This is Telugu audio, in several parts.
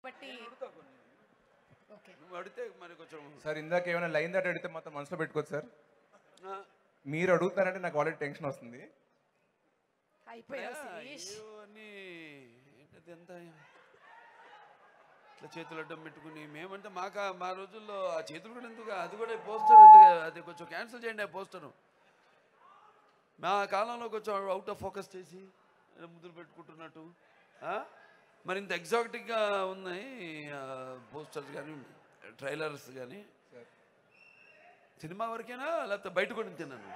ఇప్పటి ఓకే నువ్వు అడిగితే మరి కొంచెం సార్ ఇందాక ఏమైనా లైన్ దాటి అడిగితే మాత్రం మనసులో పెట్టుకోవచ్చు సార్ ఆ, మీరు అడుగుతారంటే నాకు ఆల్రెడీ టెన్షన్ వస్తుంది అయిపోయావు అయ్యా, శిరీష్ ఇవన్నీ ఏంటది ఎంత ఇట్లా చేతులు అడ్డం పెట్టుకుని మేమంటే మాకు ఆ- మా రోజుల్లో ఆ చేతులు కూడా ఎందుకు అది కూడా పోస్టర్ ఎందుకు అది కొంచెం క్యాన్సిల్ చేయండి ఆ పోస్టరు మా కాలంలో కొంచెం అవుట్ ఆఫ్ ఫోకస్ చేసి ఇలా ముద్దులు పెట్టుకుంటున్నట్టు ఆ? మరి ఇంత ఎగ్జాక్టిక్గా ఉన్నాయి పోస్టర్స్ కానీ ట్రైలర్స్ కానీ సినిమా వరకేనా లేకపోతే బయట కూడా తిన్నాను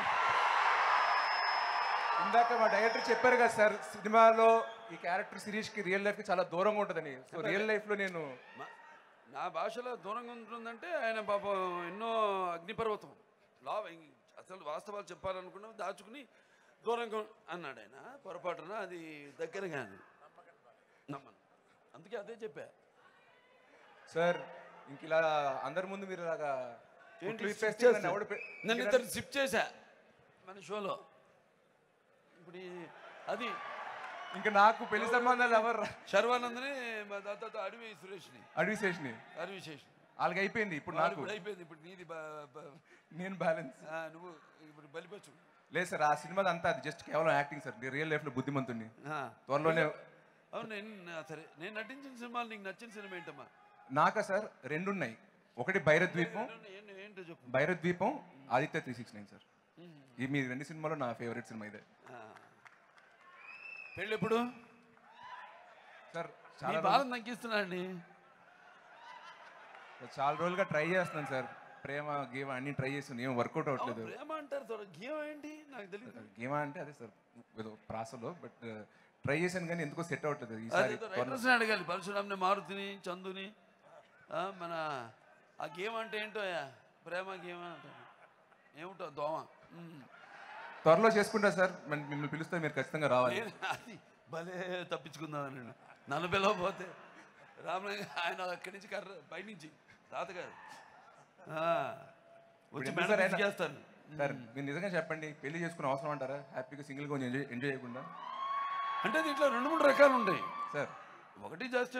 ఇందాక మా డైరెక్టర్ చెప్పారు కదా సార్ సినిమాలో ఈ క్యారెక్టర్ సిరీస్ కి రియల్ లైఫ్ కి చాలా దూరంగా ఉంటుందని సో రియల్ లైఫ్ లో నేను మా- నా భాషలో దూరంగా ఉంటుందంటే ఆయన పాపం ఎన్నో అగ్నిపర్వతం లా అసలు వాస్తవాలు చెప్పాలనుకున్నాం దాచుకుని దూరంగా అన్నాడు ఆయన పొరపాటున అది దగ్గరగాను నమ్మను అందుకే అదే చెప్పా సార్ ఇంక ఇలా అందరి ముందు మీరు ఇలాగా ఏంటి కుట్లు zip విప్పేస్తే చేస్తే? నన్ను ఎవడు పె- నన్ను ఇద్దరు సిప్ చేశా మన షోలో ఇప్పుడు ఈ- అది ఇంకా నాకు పెళ్లి సంబంధాలు ఎవరు రా- శర్వానందని మా తర్వాత అడవి సురేష్ని అడవి శేషిని అడవి శేష్ వాళ్ళకి అయిపోయింది ఇప్పుడు వాడు నాకు ఇప్పుడు అయిపోయింది ఇప్పుడు నీది బా- బా- నేను బ్యాలెన్స్ ఆ, నువ్వు ఇప్పుడు బలిపచ్చు లేదు సార్ ఆ సినిమా అంతా అది జస్ట్ కేవలం యాక్టింగ్ సార్ రియల్ లైఫ్ లో బుద్ధిమంతుని త్వరలోనే అవును నేను నా- సరే నేను నటించిన సినిమాలు నీకు నచ్చిన సినిమా ఏంటమ్మా నాకా సార్ రెండు ఉన్నాయి ఒకటి భైరద్వీపం ఏంటో- ఏంటో- ఏంటో చెప్పు Bhairadweepam Aditya three six nine sir ఈ మీ రెండు సినిమాలో నా ఫేవరెట్ సినిమా ఇదే ఆ. పెళ్ళి ఎప్పుడు సార్ మీ చాలా బాధ తగ్గిస్తున్నా అండి రోజులు- చాలా రోజులుగా ట్రై చేస్తున్నాను సార్ ప్రేమ గేమ్ అన్ని ట్రై చేస్తున్నాను ఏం వర్కౌట్ అవ్వట్లేదు ప్రేమ అంటారు త్వర గేమ్ ఏంటి నాకు తెలియదు గేమ్ అంటే అదే సార్ ఏదో ప్రాసలో బట్ ట్రై చేశాను కానీ ఎందుకో సెట్ అవ్వట్లేదు ఈసారి అదేదో రైటర్స్ని అడగాలి పరశురామ్ని మారుతిని చందుని ఆ, మన ఆ గేమ్ అంటే ఏంటో ప్రేమ గేమ్ అంటారు ఏమిటో దోమ ఉమ్. త్వరలో చేసుకుంటా సార్ మరి మిమ్మల్ని పిలుస్తే మీరు ఖచ్చితంగా రావాలి నేను అది భలే తప్పించుకుందామని నన్ను పిలవకపోతే రామయ్య ఆయన అక్కడి నుంచి కర్ర పైనుంచి తాతగారు ఆ, వచ్చి ఎందుకు మెడ సార్ ఆయన- పిసికేస్తాను సార్ మీరు నిజంగా చెప్పండి పెళ్లి చేసుకునే అవసరం అంటారా హ్యాపీగా సింగిల్గా కొంచెం ఎంజాయ్ ఎంజాయ్ చేయకుండా అంటే దీంట్లో రెండు మూడు రకాలు ఉంటాయి సార్ ఒకటి జస్ట్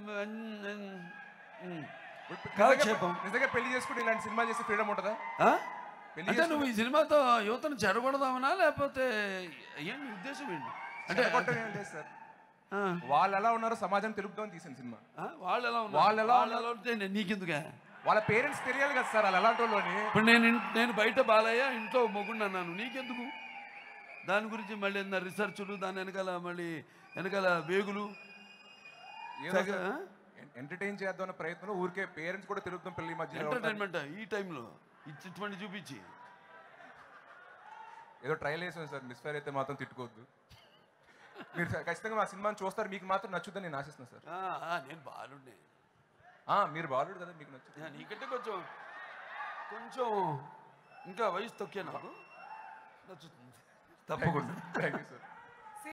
నిజంగా- కాలక్షేపం నిజంగా పెళ్లి చేసుకుంటే ఇలాంటి సినిమా చేసి ఫ్రీడమ్ ఉంటుందా ఆ? పెళ్లి అంటే నువ్వు ఈ సినిమాతో యువతను చెడగొడదామనా లేకపోతే ఏం నీ ఉద్దేశం ఏంటి అంటే చెడగొట్టడం ఏం లేదు సార్ ఆ, వాళ్ళు ఎలా ఉన్నారో సమాజం తెలుపుదామని తీసిన సినిమా ఆ, వాళ్ళు ఎలా ఉన్నారు వాళ్ళు ఎలా వాళ్ళు ఎలా ఉంటే నేను నీకెందుకే వాళ్ళ పేరెంట్స్ తెలియాలి కదా సార్ వాళ్ళు ఎలాంటి వాళ్ళని ఇప్పుడు నేను ఇన్- నేను బయట బాలయ్య ఇంట్లో మొగుండు అన్నాను నీకెందుకు దాని గురించి మళ్ళీ ఏదైనా రీసెర్చులు దాని వెనకాల మళ్ళీ వెనకాల వేగులు తెగ, ఆ? ఎంటర్టైన్ చేద్దాం అన్న ప్రయత్నంలో ఊరికే పేరెంట్స్ కూడా తెలుపుదాం పెళ్లి మధ్య ఎంటర్టైన్మెంట్ ఈ టైంలో ఇచ్చి- ఇటువంటి చూపించి ఏదో ట్రయల్ వేసాను సార్ మిస్ఫైర్ అయితే మాత్రం తిట్టుకోవద్దు మీరు ఖచ్చితంగా మా సినిమాని చూస్తారు మీకు మాత్రం నచ్చుద్దని నేను ఆశిస్తున్నాను సార్ ఆ, ఆ, నేను బాలుండే ఆ, మీరు బాలుడు కదా మీకు నచ్చుతుంది నీకంటే కొంచెం కొంచెం ఇంకా వయసు తొక్కే నాకు నచ్చుతుంది తప్పకుండా థ్యాంక్ యూ సార్